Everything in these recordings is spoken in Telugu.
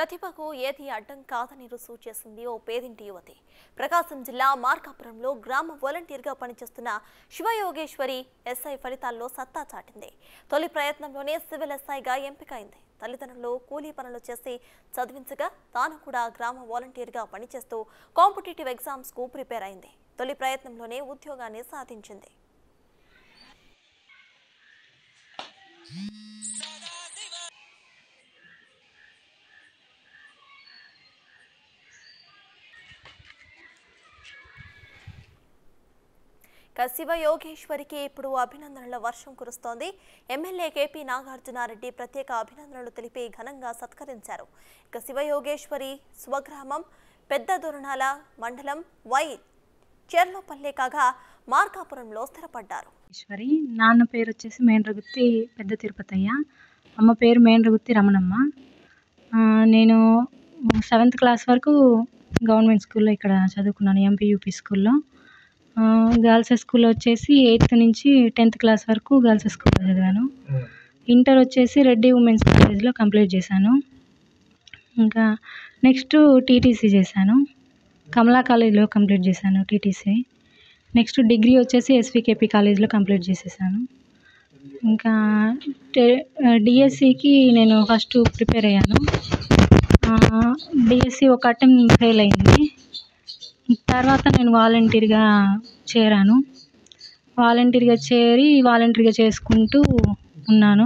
ప్రతిభకు ఏది అడ్డం కాదని రుజువు చేసింది ఓ పేదింటి యువతి ప్రకాశం జిల్లా మార్కాపురంలో గ్రామ వాలంటీర్గా పనిచేస్తున్న శివయోగేశ్వరి ఎస్ఐ ఫలితాల్లో సత్తా చాటింది తొలి ప్రయత్నంలోనే సివిల్ ఎస్ఐగా ఎంపికైంది తల్లిదండ్రులు కూలీ పనులు చేసి చదివించగా తాను కూడా గ్రామ వాలంటీర్గా పనిచేస్తూ కాంపిటేటివ్ ఎగ్జామ్స్కు ప్రిపేర్ అయింది తొలి ప్రయత్నంలోనే ఉద్యోగాన్ని సాధించింది ఇక శివ యోగేశ్వరికి ఇప్పుడు అభినందనల వర్షం కురుస్తోంది ఎమ్మెల్యే కేపీ నాగార్జునారెడ్డి ప్రత్యేక అభినందనలు తెలిపి ఘనంగా సత్కరించారు ఇక శివ యోగేశ్వరి స్వగ్రామం పెద్ద దొరణాల మండలం వై చెర్లోపల్లె కాగా మార్కాపురంలో స్థిరపడ్డారు ఈశ్వరి నాన్న పేరు వచ్చేసి మేండ్రగుత్తి పెద్ద తిరుపతయ్య అమ్మ పేరు మేండ్రగుత్తి రమణమ్మ ఆ, నేను సెవెంత్ క్లాస్ వరకు గవర్నమెంట్ స్కూల్లో ఇక్కడ చదువుకున్నాను ఎంపీ యూపీ స్కూల్లో ఆ, గర్ల్స్ స్కూల్లో వచ్చేసి ఎయిత్ నుంచి టెన్త్ క్లాస్ వరకు గర్ల్స్ స్కూల్లో చదివాను ఇంటర్ వచ్చేసి రెడ్డి ఉమెన్స్ కాలేజ్లో కంప్లీట్ చేశాను ఇంకా నెక్స్ట్ టీటీసీ చేశాను కమలా కాలేజ్లో కంప్లీట్ చేశాను టీటీసీ నెక్స్ట్ డిగ్రీ వచ్చేసి ఎస్వికేపీ కాలేజ్లో కంప్లీట్ చేసేసాను ఇంకా డిఎస్సికి నేను ఫస్ట్ ప్రిపేర్ అయ్యాను డిఎస్సి ఒక అటెంప్ట్ ఫెయిల్ అయింది తర్వాత నేను వాలంటీర్గా చేరాను వాలంటీర్గా చేరి వాలంటీర్గా చేసుకుంటూ ఉన్నాను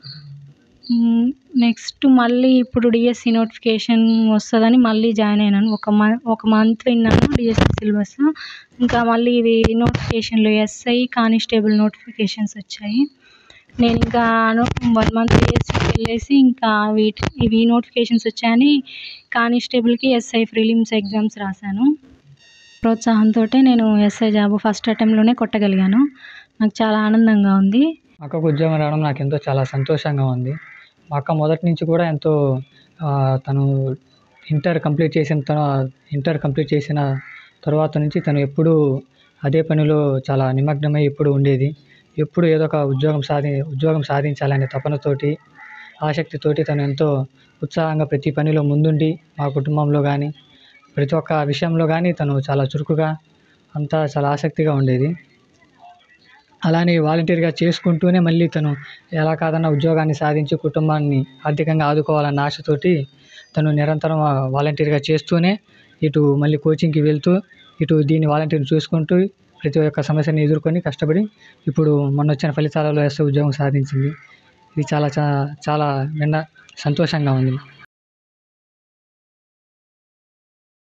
నెక్స్ట్ మళ్ళీ ఇప్పుడు డిఎస్సి నోటిఫికేషన్ వస్తుందని మళ్ళీ జాయిన్ అయినాను ఒక మంత్ ఒక మంత్ విన్నాను డిఎస్సి సిలబస్ ఇంకా మళ్ళీ ఇవి నోటిఫికేషన్లు ఎస్ఐ కానిస్టేబుల్ నోటిఫికేషన్స్ వచ్చాయి నేను ఇంకా వన్ మంత్ డిఎస్సికి వెళ్ళేసి ఇంకా వీటి ఇవి నోటిఫికేషన్స్ వచ్చాయని కానిస్టేబుల్కి ఎస్ఐ ప్రిలిమ్స్ ఎగ్జామ్స్ రాశాను ప్రోత్సాహంతో నేను ఎస్ఐ జాబ్ ఫస్ట్ అటెంప్ట్లోనే కొట్టగలిగాను నాకు చాలా ఆనందంగా ఉంది మా అక్కకు ఉద్యోగం రావడం నాకు ఎంతో చాలా సంతోషంగా ఉంది మా అక్క మొదటి నుంచి కూడా ఎంతో ఆ, తను ఇంటర్ కంప్లీట్ చేసిన తన ఇంటర్ కంప్లీట్ చేసిన తర్వాత నుంచి తను ఎప్పుడూ అదే పనిలో చాలా నిమగ్నమై ఎప్పుడు ఉండేది ఎప్పుడు ఏదో ఒక ఉద్యోగం సాధి ఉద్యోగం సాధించాలనే తపనతోటి ఆసక్తితోటి తను ఎంతో ఉత్సాహంగా ప్రతి పనిలో ముందుండి మా కుటుంబంలో కానీ ప్రతి ఒక్క విషయంలో కానీ తను చాలా చురుకుగా అంతా చాలా ఆసక్తిగా ఉండేది అలానే వాలంటీర్గా చేసుకుంటూనే మళ్ళీ తను ఎలా కాదన్నా ఉద్యోగాన్ని సాధించి కుటుంబాన్ని ఆర్థికంగా ఆదుకోవాలన్న ఆశతోటి తను నిరంతరం ఆ వాలంటీర్గా చేస్తూనే ఇటు మళ్ళీ కోచింగ్కి వెళ్తూ ఇటు దీన్ని వాలంటీర్ చూసుకుంటూ ప్రతి ఒక్క సమస్యని ఎదుర్కొని కష్టపడి ఇప్పుడు మొన్న వచ్చిన ఫలితాలలో ఎస్ఐ ఉద్యోగం సాధించింది ఇది చాలా చా- చాలా నిన్న సంతోషంగా ఉంది